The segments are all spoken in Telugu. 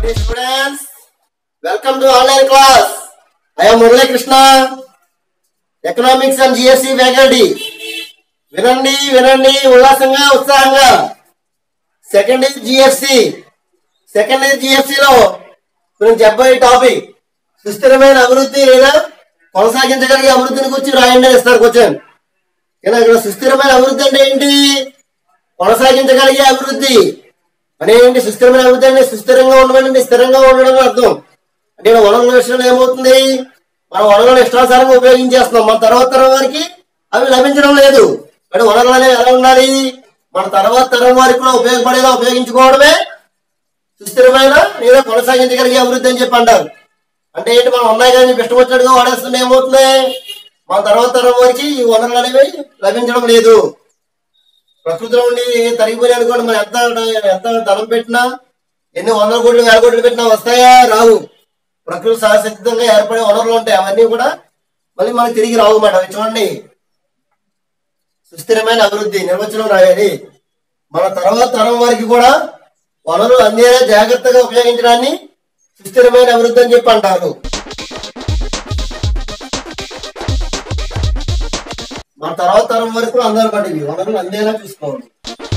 Dear students, welcome to online class. I am Murali Krishna, economics and GSC faculty వినండి వినండి ఉల్లాసంగా ఉత్సాహంగా second year GFC second year GFC లో నేను చెప్పబోయే టాపిక్ సుస్థిరమైన అభివృద్ధి లేదా కొనసాగించగలిగే అభివృద్ధిని గురించి రాయండి అని ఇస్తారు క్వశ్చన్ ఇలా ఇక్కడ సుస్థిరమైన అభివృద్ధి అంటే ఏంటి కొనసాగించగలిగే అభివృద్ధి అంటే ఏంటి సుస్థిరమైన అభివృద్ధి అంటే సుస్థిరంగా ఉండడం అంటే స్థిరంగా ఉండడం అని అర్థం అంటే ఇక్కడ వనరుల విషయంలో ఏమవుతుంది మనం వనరులను ఇష్టానుసారంగా ఉపయోగించేస్తున్నాం మన తర్వాత తరం వారికి అవి లభించడం లేదు అంటే వనరులు అనేవి ఎలా ఉండాలి మన తర్వాత తరం వారికి కూడా ఉపయోగపడేలా ఉపయోగించుకోవడమే సుస్థిరమైన లేదా కొనసాగించగలిగే అభివృద్ధి అని చెప్పి అంటారు అంటే ఏంటి మనం ఉన్నాయి కానీ చెప్పి ఇష్టం వచ్చినట్టుగా వాడేస్తుంటే ఏమవుతుంది మన తర్వాత తరం వారికి ఈ వనరులు అనేవి లభించడం లేదు ప్రకృతిలో ఉండి తరిగిపోయి అనుకోండి మనం ఎంత ఎంత ధనం పెట్టినా ఎన్ని వందల కోట్లు వేల కోట్లు పెట్టినా వస్తాయా రావు ప్రకృతి సహసిద్ధంగా ఏర్పడే వనరులు ఉంటాయి అవన్నీ కూడా మళ్ళీ మనకి తిరిగి రావు మాట అవి చూడండి సుస్థిరమైన అభివృద్ధి నిర్వచనం రాయాలి మన తర్వాత తరం వారికి కూడా వనరులు అందేలా జాగ్రత్తగా ఉపయోగించడాన్ని సుస్థిరమైన అభివృద్ధి అని చెప్పి అంటారు మన తర్వాత తరం వరకు అందరూ పడింది వనరులు అందేలా చూసుకోవాలి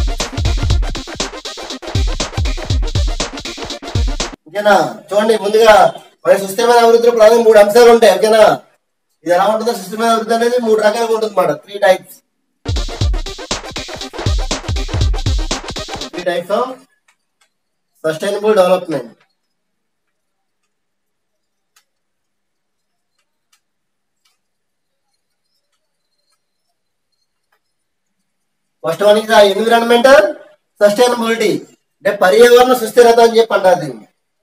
ఓకేనా చూడండి ముందుగా మన సుస్థిరమైన అభివృద్ధిలో ప్రధాన మూడు అంశాలు ఉంటాయి ఓకేనా ఇది ఎలా ఉంటుందో సుస్థిరమైన అభివృద్ధి అనేది మూడు రకాలుగా ఉంటుంది అన్నమాట three types three types of sustainable development first one is environmental sustainability అంటే పర్యావరణ సుస్థిరత అని చెప్పి అంటారు దీన్ని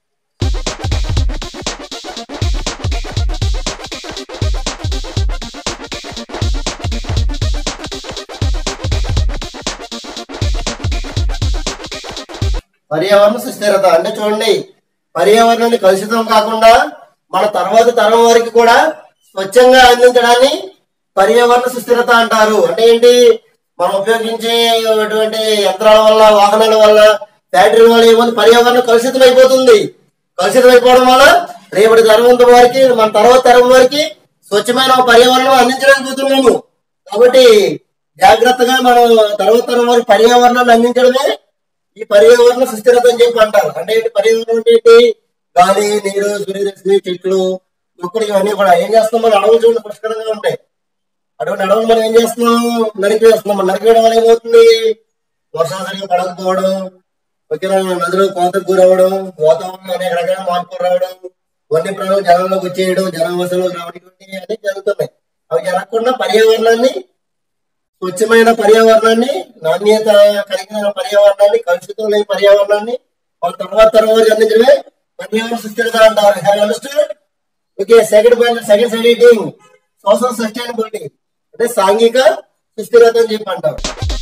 పర్యావరణ సుస్థిరత అంటే చూడండి పర్యావరణాన్ని కలుషితం కాకుండా మన తర్వాత తరం వారికి కూడా స్వచ్ఛంగా అందించడాన్ని పర్యావరణ సుస్థిరత అంటారు అంటే ఏంటి మనం ఉపయోగించేటువంటి యంత్రాల వల్ల వాహనాల వల్ల ఫ్యాక్టరీల వల్ల ఏముంది పర్యావరణం కలుషితం అయిపోతుంది కలుషితం అయిపోవడం వల్ల రేపటి తరం వారికి మన తర్వాత తరం వారికి స్వచ్ఛమైన పర్యావరణం అందించడానికి పోతున్నాము కాబట్టి జాగ్రత్తగా మనం తర్వాత తరం వారికి పర్యావరణాన్ని అందించడమే ఈ పర్యావరణ సుస్థిరత అని చెప్పి అంటారు అంటే ఏంటి పర్యావరణం అంటే ఏంటి గాలి నీరు సూర్యరశ్మి చెట్లు మొక్కలు ఇవన్నీ కూడా ఏం చేస్తాం మనం అడవులు చూడండి పుష్కరంగా ఉంటాయి అటువంటి అడవులు మనం ఏం చేస్తున్నాం నరికివేస్తున్నాం మనం నరికివేయడం వల్ల ఏమవుతుంది వర్షాలు సరిగ్గా పడకపోవడం ఓకేనా నదులు కోతకు గురవడం వాతావరణం అనేక రకాల మార్పులు రావడం వన్య ప్రాణులు జనంలోకి వచ్చేయడం జనావాసంలోకి రావడం ఇవన్నీ అన్ని జరుగుతున్నాయి అవి జరగకుండా పర్యావరణాన్ని స్వచ్ఛమైన పర్యావరణాన్ని నాణ్యత కలిగిన పర్యావరణాన్ని కలుషితం లేని పర్యావరణాన్ని వాళ్ళ తర్వాత తర్వాత అందించడమే పర్యావరణ సుస్థిరత అంటారు have understood okay second point second సైడింగ్ సోషల్ సస్టైనబిలిటీ అంటే సాంఘిక సుస్థిరత అని చెప్పి అంటారు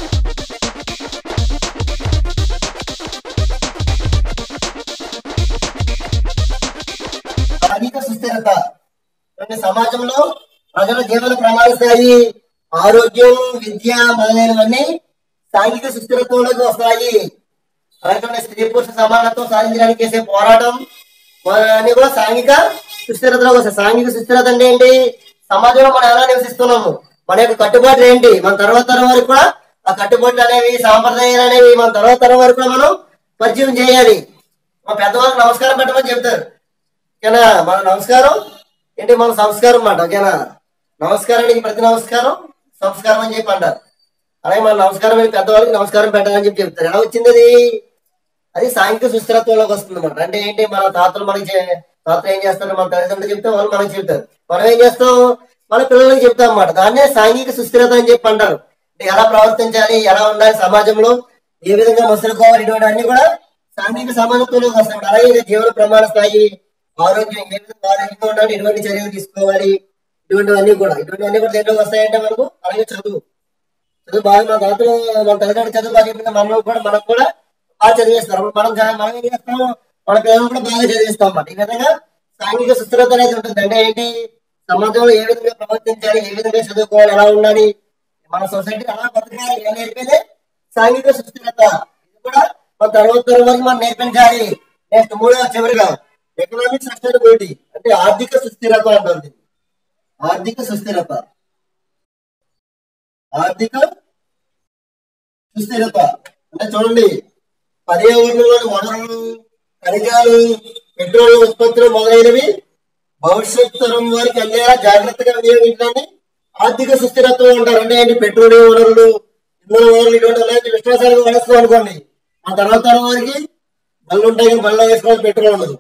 సాంఘిక సుస్థిరత అంటే సమాజంలో ప్రజల జీవన ప్రమాణ స్థాయి ఆరోగ్యం విద్య మొదలైనవన్నీ సాంఘిక సుస్థిరత్వంలోకి వస్తాయి అలాగే స్త్రీ పురుష సమానత్వం సాధించడానికి చేసే పోరాటం అన్ని కూడా సాంఘిక సుస్థిరతలోకి వస్తాయి సాంఘిక సుస్థిరత అంటే ఏంటి సమాజంలో మనం ఎలా నివసిస్తున్నాము మన యొక్క కట్టుబాట్లు ఏంటి మన తర్వాత తరం వరకు కూడా ఆ కట్టుబాట్లు అనేవి సాంప్రదాయాలు అనేవి మన తర్వాత తరం వరకు కూడా మనం పరిచయం చేయాలి మా పెద్దవాళ్ళకి నమస్కారం పెట్టమని చెప్తారు ఓకేనా మన నమస్కారం ఏంటి మన సంస్కారం అన్నమాట ఓకేనా నమస్కారానికి ప్రతి నమస్కారం సంస్కారం అని చెప్పి అంటారు అలాగే మన నమస్కారం అని పెద్దవాళ్ళకి నమస్కారం పెట్టాలని చెప్పి చెప్తారు ఎలా వచ్చింది అది అది సాంఘిక సుస్థిరత్వంలోకి వస్తుంది అన్నమాట అంటే ఏంటి మన తాతలు మనకి చే- తాతలు ఏం చేస్తారు మన తల్లిదండ్రులు చెప్తే వాళ్ళు మనకి చెప్తారు మనం ఏం చేస్తాం మన పిల్లలకి చెప్తాం అన్నమాట దాన్నే సాంఘిక సుస్థిరత అని చెప్పి అంటారు అంటే ఎలా ప్రవర్తించాలి ఎలా ఉండాలి సమాజంలో ఏ విధంగా మసులుకోవాలి ఇటువంటి అన్ని కూడా సాంఘిక సమానత్వంలోకి వస్తాయి అలాగే ఇది జీవన ప్రమాణ స్థాయి ఆరోగ్యం ఏ విధంగా ఆరోగ్యంగా ఉండాలి ఎటువంటి చర్యలు తీసుకోవాలి ఇటువంటివన్నీ కూడా ఇటువంటివన్నీ కూడా దేంట్లోకి వస్తాయంటే మనకు అలాగే చదువు చదువు బాగా మన తాతలు మన తల్లిదండ్రులు చదువు బాగా చెప్పింది మనం కూడా మనకు కూడా బాగా చదివిస్తారు అప్పుడు మనం చా- మనం ఏం చేస్తాం మన పిల్లలు కూడా బాగా చదివిస్తాం అన్నమాట ఈ విధంగా సాంఘిక సుస్థిరత అనేది ఉంటుంది అంటే ఏంటి సమాజంలో ఏ విధంగా ప్రవర్తించాలి ఏ విధంగా చదువుకోవాలి ఎలా ఉండాలి మన సొసైటీ ఎలా బతకాలి ఎలా నేర్పేదే సాంఘిక సుస్థిరత ఇది కూడా మన తర్వాత తరం వరకు మనం నేర్పించాలి నెక్స్ట్ మూడవ చివరిగా ఎకనామిక్ సస్టైనబిలిటీ అంటే ఆర్థిక సుస్థిరత అంటారు దీన్ని. ఆర్థిక సుస్థిరత ఆర్థిక సుస్థిరత అంటే చూడండి పర్యావరణంలోని వనరులు ఖనిజాలు పెట్రోల్ ఉత్పత్తులు మొదలైనవి భవిష్యత్ తరం వారికి అందేలా జాగ్రత్తగా వినియోగించడాన్ని ఆర్థిక సుస్థిరత్వం అంటారు అంటే ఏంటి పెట్రోలియం వనరులు ఇంధన వనరులు ఇటువంటి అలాంటి విశ్వాసాలకు వాడేస్తాం అనుకోండి ఆ తర్వాత తరం వారికి బళ్ళు ఉంటాయి కానీ బళ్ళలో వేసుకోవాలి పెట్రోల్ ఉండదు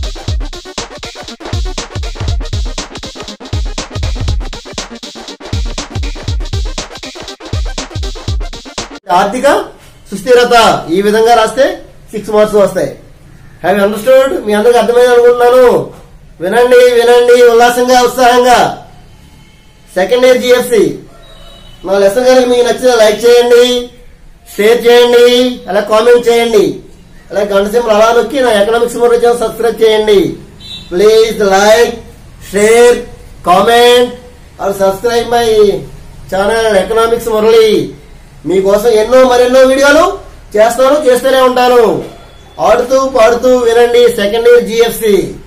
ఆర్థిక సుస్థిరత ఈ విధంగా రాస్తే సిక్స్ మార్క్స్ వస్తాయి హ్యావ్ అండర్స్టూడ్ మీ అందరికి అర్థమైంది అనుకుంటున్నాను వినండి వినండి ఉల్లాసంగా ఉత్సాహంగా సెకండ్ ఇయర్ జిఎఫ్సి మా లెసన్ కనుక మీకు నచ్చితే లైక్ చేయండి షేర్ చేయండి అలా కామెంట్ చేయండి అలా గంట సింబల్ అలా నొక్కి నా ఎకనామిక్స్ మురళి ఛానల్ సబ్స్క్రైబ్ చేయండి please like share comment or subscribe my channel economics Murali మీకోసం ఎన్నో మరెన్నో వీడియోలు చేస్తాను చేస్తూనే ఉంటాను ఆడుతూ పాడుతూ వినండి సెకండ్ ఇయర్ జిఎఫ్సి